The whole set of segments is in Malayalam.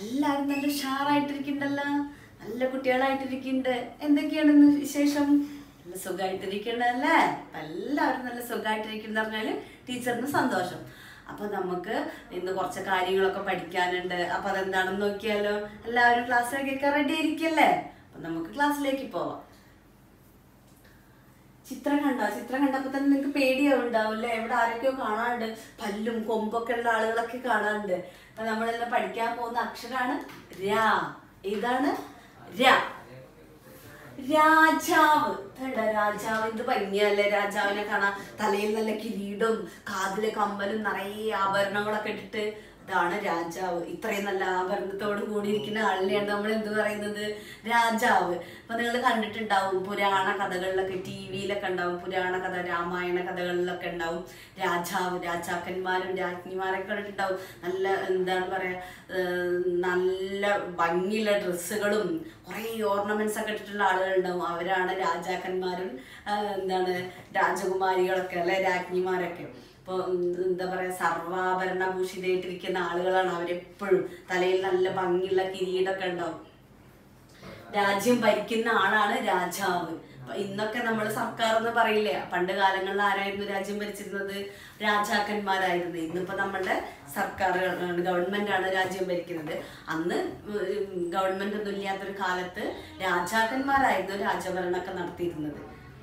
എല്ലാവരും നല്ല ഉഷാറായിട്ടിരിക്കണ്ടല്ലോ നല്ല കുട്ടികളായിട്ടിരിക്കുന്നുണ്ട് എന്തൊക്കെയാണ് ഇന്ന് വിശേഷം നല്ല സുഖമായിട്ടിരിക്കണല്ലേ അപ്പൊ എല്ലാവരും നല്ല സുഖമായിട്ടിരിക്കുന്ന പറഞ്ഞാല് ടീച്ചറിന് സന്തോഷം അപ്പൊ നമുക്ക് ഇന്ന് കുറച്ച് കാര്യങ്ങളൊക്കെ പഠിക്കാനുണ്ട് അപ്പൊ അതെന്താണെന്ന് നോക്കിയാലോ എല്ലാവരും ക്ലാസ്സിലേക്കൊക്കെ റെഡി ആയിരിക്കല്ലേ അപ്പൊ നമുക്ക് ക്ലാസ്സിലേക്ക് പോവാം ചിത്രം കണ്ടോ ചിത്രം കണ്ടപ്പോ തന്നെ നിങ്ങക്ക് പേടിയാവുണ്ടാവില്ലേ ഇവിടെ ആരൊക്കെയോ കാണാറുണ്ട് പല്ലും കൊമ്പൊക്കെ ഉള്ള ആളുകളൊക്കെ കാണാറുണ്ട് അപ്പൊ നമ്മളെല്ലാം പഠിക്കാൻ പോകുന്ന അക്ഷരാണ് രാ ഇതാണ് രാ രാജാവ് കണ്ടോ രാജാവ് എന്ത് ഭംഗിയല്ലേ രാജാവിനെ കാണാൻ തലയിൽ നല്ല കിരീടവും കാതിലെ കമ്മലും നിറയെ ആഭരണങ്ങളൊക്കെ ഇട്ടിട്ട് ഇതാണ് രാജാവ് ഇത്രയും നല്ല ആഭരണത്തോട് കൂടിയിരിക്കുന്ന ആളിനെയാണ് നമ്മൾ എന്ത് പറയുന്നത് രാജാവ് അപ്പൊ നിങ്ങൾ കണ്ടിട്ടുണ്ടാവും പുരാണ കഥകളിലൊക്കെ ടി വിയിലൊക്കെ ഉണ്ടാവും പുരാണ കഥ രാമായണ കഥകളിലൊക്കെ ഉണ്ടാവും രാജാവ് രാജാക്കന്മാരും രാജ്ഞിമാരൊക്കെ കണ്ടിട്ടുണ്ടാവും നല്ല എന്താണ് പറയാ ഏർ നല്ല ഭംഗിയുള്ള ഡ്രസ്സുകളും കുറേ ഓർണമെന്റ്സ് ഒക്കെ ഇട്ടിട്ടുള്ള ആളുകളുണ്ടാവും അവരാണ് രാജാക്കന്മാരും ആ, എന്താണ് രാജകുമാരികളൊക്കെ അല്ലെ രാജ്ഞിമാരൊക്കെ ഇപ്പോൾ എന്താ പറയാ സർവാഭരണഭൂഷിതയായിട്ടിരിക്കുന്ന ആളുകളാണ് അവരെപ്പോഴും തലയിൽ നല്ല ഭംഗിയുള്ള കിരീടമൊക്കെ ഉണ്ടാവും രാജ്യം ഭരിക്കുന്ന ആളാണ് രാജാവ് അപ്പൊ ഇന്നൊക്കെ നമ്മൾ സർക്കാർ എന്ന് പറയില്ലേ പണ്ട് കാലങ്ങളിൽ ആരായിരുന്നു രാജ്യം ഭരിച്ചിരുന്നത് രാജാക്കന്മാരായിരുന്നു ഇന്നിപ്പോ നമ്മളുടെ സർക്കാർ ഗവൺമെന്റ് ആണ് രാജ്യം ഭരിക്കുന്നത് അന്ന് ഗവൺമെന്റ് ഒന്നും ഇല്ലാത്തൊരു കാലത്ത് രാജാക്കന്മാരായിരുന്നു രാജഭരണമൊക്കെ നടത്തിയിരുന്നത്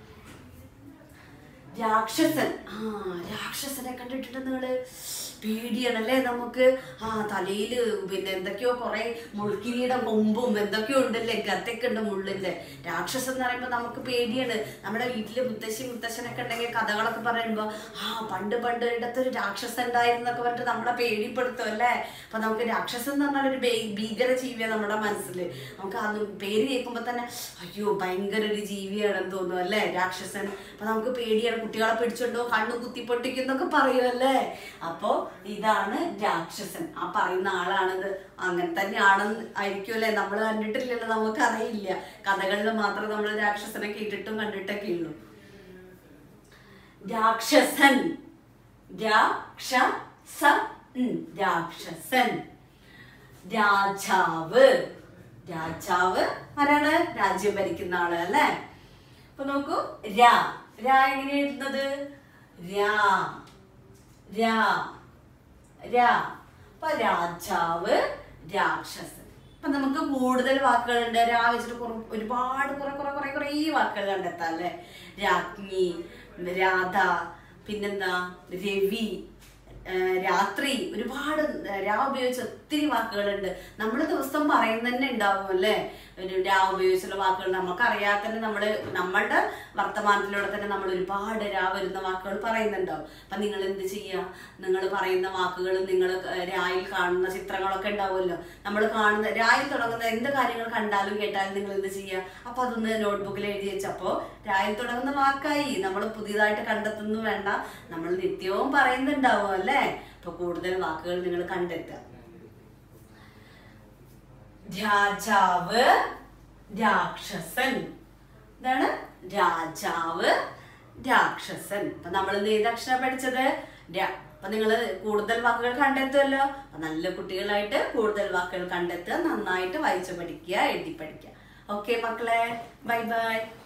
രാക്ഷസൻ ആ രാക്ഷസനെ കണ്ടിട്ടുണ്ട് നിങ്ങള് പേടിയാണല്ലേ നമുക്ക് ആ തലയില് പിന്നെ എന്തൊക്കെയോ കുറെ മുൾക്കിരീടം കൊമ്പും എന്തൊക്കെയോ ഉണ്ടല്ലേ ഗത്തൊക്കെ ഉണ്ട് മുള്ളിന്റെ രാക്ഷസൻ എന്ന് പറയുമ്പോ നമുക്ക് പേടിയാണ് നമ്മുടെ വീട്ടില് മുത്തശ്ശി മുത്തശ്ശനൊക്കെ ഉണ്ടെങ്കിൽ കഥകളൊക്കെ പറയുമ്പോ ആ പണ്ട് പണ്ട് ഇടത്തൊരു രാക്ഷസൻ ഉണ്ടായിരുന്നൊക്കെ പറഞ്ഞിട്ട് നമ്മളെ പേടിപ്പെടുത്തും അല്ലേ അപ്പൊ നമുക്ക് രാക്ഷസൻ എന്ന് പറഞ്ഞാൽ ഒരു ഭീ- ഭീകര ജീവിയാണ് നമ്മുടെ മനസ്സിൽ നമുക്ക് അത് പേര് കേൾക്കുമ്പോ തന്നെ അയ്യോ ഭയങ്കര ഒരു ജീവിയാണെന്ന് തോന്നും അല്ലേ രാക്ഷസൻ അപ്പൊ നമുക്ക് പേടിയാണ് കുട്ടികളെ പിടിച്ചോണ്ടോ കണ്ണു കുത്തി പൊട്ടിക്കുന്നൊക്കെ പറയുമല്ലേ അപ്പോ ഇതാണ് രാക്ഷസൻ ആ പറയുന്ന ആളാണിത് അങ്ങനെ തന്നെയാണെന്ന് ആയിരിക്കുമല്ലേ നമ്മൾ കണ്ടിട്ടില്ലല്ലോ നമുക്കറിയില്ല കഥകളിൽ മാത്രം നമ്മൾ രാക്ഷസനെ കേട്ടിട്ടും കണ്ടിട്ടൊക്കെ ഉള്ളൂ രാക്ഷസൻ രാക്ഷസ രാക്ഷസൻ രാജാവ് രാജാവ് ആരാണ് രാജ്യം ഭരിക്കുന്ന ആള് അല്ലേ അപ്പൊ നോക്കൂ രാ രാ എങ്ങനെ എഴുതുന്നത് രാ രാ രാ അപ്പൊ രാജാവ് രാക്ഷസൻ അപ്പൊ നമുക്ക് കൂടുതൽ വാക്കുകളുണ്ട് രാ വെച്ചിട്ട് കുറ- ഒരുപാട് കുറെ കുറെ കുറെ കുറെ വാക്കുകൾ കണ്ടെത്താം അല്ലെ രാജ്ഞി രാധ പിന്നെന്താ രവി ആ, രാത്രി ഒരുപാട് രാ ഉപയോഗിച്ച ഒത്തിരി വാക്കുകളുണ്ട് നമ്മൾ ദിവസം പറയുന്ന തന്നെ ഉണ്ടാവും അല്ലേ ഒരു രാ ഉപയോഗിച്ചുള്ള വാക്കുകൾ നമുക്കറിയാതെ തന്നെ നമ്മൾ നമ്മളുടെ വർത്തമാനത്തിലൂടെ തന്നെ നമ്മൾ ഒരുപാട് രാ വരുന്ന വാക്കുകൾ പറയുന്നുണ്ടാവും അപ്പൊ നിങ്ങൾ എന്ത് ചെയ്യുക നിങ്ങൾ പറയുന്ന വാക്കുകൾ നിങ്ങൾ രായിൽ കാണുന്ന ചിത്രങ്ങളൊക്കെ ഉണ്ടാവുമല്ലോ നമ്മൾ കാണുന്ന രായിൽ തുടങ്ങുന്ന എന്ത് കാര്യങ്ങൾ കണ്ടാലും കേട്ടാലും നിങ്ങൾ എന്ത് ചെയ്യുക അപ്പൊ അതൊന്ന് നോട്ട്ബുക്കിൽ എഴുതി വെച്ചപ്പോ രായിൽ തുടങ്ങുന്ന വാക്കായി നമ്മൾ പുതിയതായിട്ട് കണ്ടെത്തുന്നു വേണ്ട നമ്മൾ നിത്യവും പറയുന്നുണ്ടാവും അല്ലേ അപ്പൊ കൂടുതൽ വാക്കുകൾ നിങ്ങൾ കണ്ടെത്തുക രാജാവ് രാക്ഷസൻ ഇതാണ് രാജാവ് രാക്ഷസൻ അപ്പൊ നമ്മൾ ഇന്ന് ഏത് അക്ഷരം പഠിച്ചത് രാ അപ്പൊ നിങ്ങൾ കൂടുതൽ വാക്കുകൾ കണ്ടെത്തുമല്ലോ അപ്പൊ നല്ല കുട്ടികളായിട്ട് കൂടുതൽ വാക്കുകൾ കണ്ടെത്തുക നന്നായിട്ട് വായിച്ചു പഠിക്കുക എഴുതി പഠിക്കുക ഓക്കെ മക്കളെ ബൈ ബൈ